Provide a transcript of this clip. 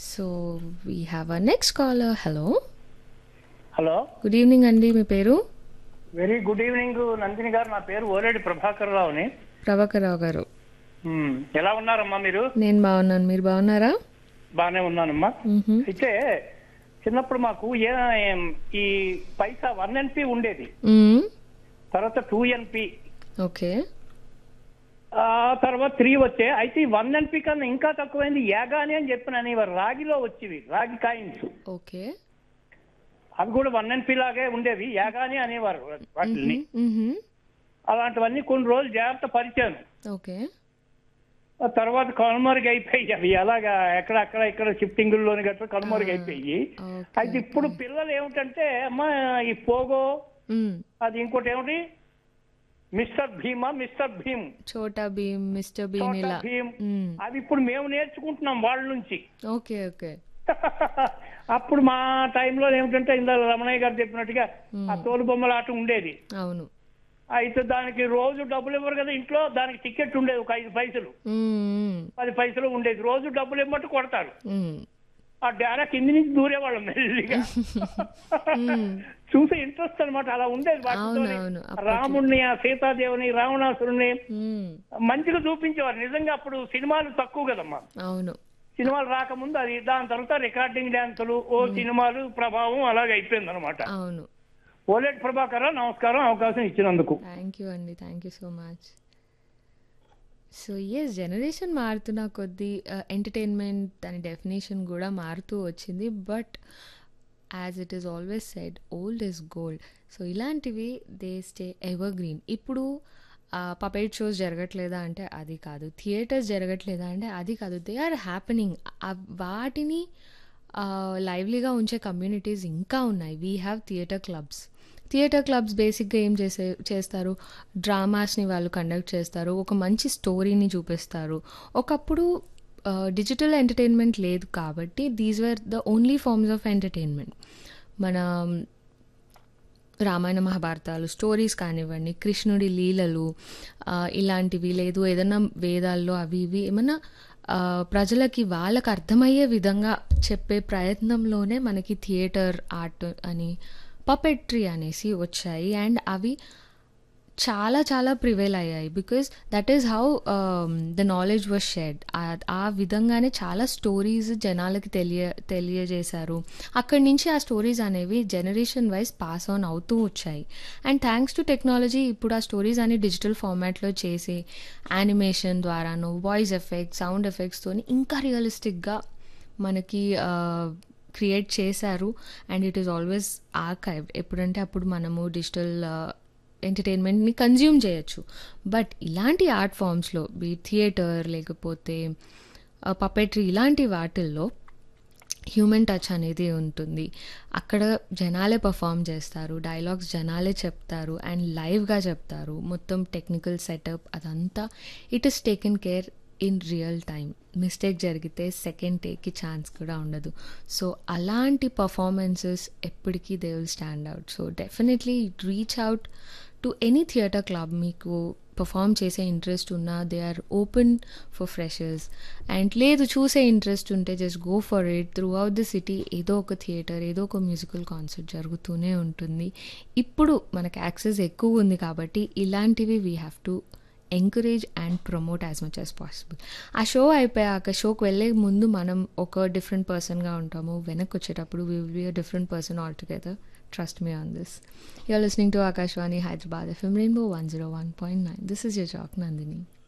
So we have a next caller hello hello good evening అండి మీ పేరు very good evening Nandini గారు నా పేరు ఓలేడి ప్రభాకర్ రావుని ప్రభాకర్ రావు గారు మ్మ్. ఎలా ఉన్నారమ్మా మీరు నేను బాగున్నాను మీరు బాగున్నారా బాగానే ఉన్నానమ్మా మ్హూ. అయితే చిన్నప్పుడు మాకు ఏ ఈ పైసా వన్ ఎన్పి ఉండేది మ్మ్. తర్వాత టూ ఎన్పి ఓకే ఆ తర్వాత త్రీ వచ్చే అయితే ఈ వన్ ఎన్పి కన్నా ఇంకా తక్కువైంది యాగాని అని చెప్పిన అనేవారు రాగిలో వచ్చేవి రాగి కాయిన్స్ ఓకే అవి కూడా వన్ ఎన్పి లాగే ఉండేవి యాగాని అనేవారు వాటిని మ్హూ. అలాంటివన్నీ కొన్ని రోజులు జాగ్రత్త పరిచాను ఓకే ఆ తర్వాత కనుమరుగు అయిపోయి అవి అలాగా ఎక్కడ అక్కడ ఇక్కడ షిఫ్టింగ్ లోని గట్రా కనుమరుగు అయిపోయి ఓకే అయితే ఇప్పుడు పిల్లలు ఏమిటంటే అమ్మా ఈ పోగో మ్మ్. అది ఇంకోటి ఏమిటి మిస్టర్ భీమా మిస్టర్ భీమ్ చోటా భీమ్ మిస్టర్ భీమ్ చోటా ఇలా భీమ్ మ్మ్. అవి ఇప్పుడు మేము నేర్చుకుంటున్నాం వాళ్ళ నుంచి ఓకే ఓకే అప్పుడు మా టైంలో ఏమిటంటే ఇందా రమణయ్య గారు చెప్పినట్టుగా ఆ తోలు బొమ్మల ఆట ఉండేది అవును అయితే దానికి రోజు డబ్బులు ఇవ్వరు కదా ఇంట్లో దానికి టికెట్ ఉండేది ఒక ఐదు పైసలు మ్మ్. పది పైసలు ఉండేది రోజు డబ్బులు ఇవ్వమంటే కొడతారు మ్మ్. ఆ డారా కింది నుంచి దూరేవాళ్ళం మెల్లిగా చూసే ఇంట్రెస్ట్ అన్నమాట అలా ఉండేది వాటితో అవునవును. అప్పట్లో. రాముణ్ణి ఆ సీతాదేవిని రావణాసురుణ్ణి మ్మ్. మంచిగా చూపించేవారు నిజంగా అప్పుడు సినిమాలు తక్కువ కదమ్మా అవును సినిమాలు రాకముందు అది దాని తర్వాత రికార్డింగ్ డ్యాన్సులు ఓ సినిమాలు ప్రభావం అలాగే అయిపోయింది అనమాట అవును ఓలేట్ ప్రభాకర్ నమస్కారం అవకాశం ఇచ్చినందుకు థ్యాంక్ యూ అండి thank you so much so yes generation మారుతున్న కొద్దీ ఎంటర్టైన్మెంట్ దాని డెఫినేషన్ కూడా మారుతూ వచ్చింది but as it is always said old is gold so ఇలాంటివి దే స్టే ఎవర్ గ్రీన్ ఇప్పుడు పపేట్ షోస్ జరగట్లేదా అంటే అది కాదు థియేటర్స్ జరగట్లేదా అంటే అది కాదు దే ఆర్ హ్యాపెనింగ్ వాటిని లైవ్లీగా ఉంచే కమ్యూనిటీస్ ఇంకా ఉన్నాయి we have theatre clubs theatre clubs బేసిక్గా ఏం చేసే చేస్తారు డ్రామాస్ని వాళ్ళు కండక్ట్ చేస్తారు ఒక మంచి స్టోరీని చూపిస్తారు ఒకప్పుడు డిజిటల్ ఎంటర్టైన్మెంట్ లేదు కాబట్టి these were the only forms of entertainment మన రామాయణ మహాభారతాలు స్టోరీస్ కానివ్వండి కృష్ణుడి లీలలు ఆ, ఇలాంటివి లేదు ఏదైనా వేదాల్లో అవి ఇవి ఏమన్నా ఆ, ప్రజలకి వాళ్ళకి అర్థమయ్యే విధంగా చెప్పే ప్రయత్నంలోనే మనకి థియేటర్ ఆర్ట్ అని పపెట్రీ అనేసి వచ్చాయి అండ్ అవి చాలా చాలా ప్రివైల్ అయ్యాయి because that is how the knowledge was shared ఆ విధంగానే చాలా స్టోరీస్ జనాలకి తెలియ తెలియజేశారు అక్కడి నుంచి ఆ స్టోరీస్ అనేవి జనరేషన్ వైజ్ పాస్ ఆన్ అవుతూ వచ్చాయి అండ్ థ్యాంక్స్ టు టెక్నాలజీ ఇప్పుడు ఆ స్టోరీస్ అన్ని డిజిటల్ ఫార్మాట్లో చేసి యానిమేషన్ ద్వారాను వాయిస్ ఎఫెక్ట్స్ సౌండ్ ఎఫెక్ట్స్తో ఇంకా రియలిస్టిక్గా మనకి క్రియేట్ చేశారు and it is always archived ఎప్పుడంటే అప్పుడు మనము డిజిటల్ ఎంటర్టైన్మెంట్ని కన్జ్యూమ్ చేయొచ్చు బట్ ఇలాంటి ఆర్ట్ ఫామ్స్లో బీ థియేటర్ లేకపోతే పపెట్రీ ఇలాంటి వాటిల్లో హ్యూమన్ టచ్ అనేది ఉంటుంది అక్కడ జనాలే పర్ఫామ్ చేస్తారు డైలాగ్స్ జనాలే చెప్తారు అండ్ లైవ్గా చెప్తారు మొత్తం టెక్నికల్ సెటప్ అదంతా it is taken care in real time mistake జరిగితే సెకండ్ టేక్కి ఛాన్స్ కూడా ఉండదు సో అలాంటి పర్ఫార్మెన్సెస్ ఎప్పటికీ they will stand out so definitely reach out to any theatre club మీకు పర్ఫామ్ చేసే ఇంట్రెస్ట్ ఉన్నా they are open for freshers and లేదు చూసే ఇంట్రెస్ట్ ఉంటే just go for it throughout the city ఏదో ఒక థియేటర్ ఏదో ఒక మ్యూజికల్ కాన్సర్ట్ జరుగుతూనే ఉంటుంది ఇప్పుడు మనకు యాక్సెస్ ఎక్కువ ఉంది కాబట్టి ఇలాంటివి we have to encourage and promote as much as possible ఆ షో అయిపోయాక షోకి వెళ్ళే ముందు మనం ఒక డిఫరెంట్ పర్సన్గా ఉంటాము వెనక్కి వచ్చేటప్పుడు we will be a different person all together trust me on this you're listening to Akashvani Hyderabad FM rainbow one zero one point nine this is your Jack Nandini